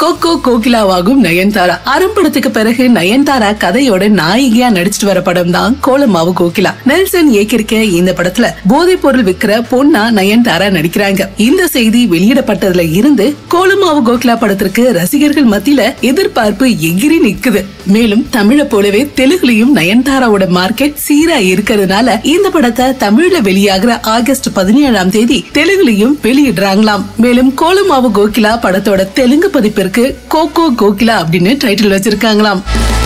cocoa கோகிலாவாகும் Nayanthara அரும்படத்துக்கு பிறகு நயன்தாரா கதையோட நாயகியா நடிச்சிட்டு வர படம் தான் கோலமாவு கோகிலா நெல்சன் இயக்கிருக்க இந்த படத்துல போதைப் பொருள் விக்கிற பொண்ணா நயன்தாரா நடிக்கிறாங்க இந்த செய்தி வெளியிடப்பட்டதுல இருந்து கோலமாவு கோகிலா படத்திற்கு ரசிகர்கள் மத்தியில எதிர்பார்ப்பு எகிரி நிக்குது மேலும் தமிழை போலவே தெலுங்குலயும் நயன்தாராவோட மார்க்கெட் சீரா இருக்கிறதுனால இந்த படத்தை தமிழ்ல வெளியாகிற ஆகஸ்ட் பதினேழாம் தேதி தெலுங்குலயும் வெளியிடுறாங்களாம் மேலும் கோலமாவு கோகிலா படத்தோட தெலுங்கு பதிப்பிற்கு கோகோ கோகிலா அப்படின்னு டைட்டில் வச்சிருக்காங்களாம்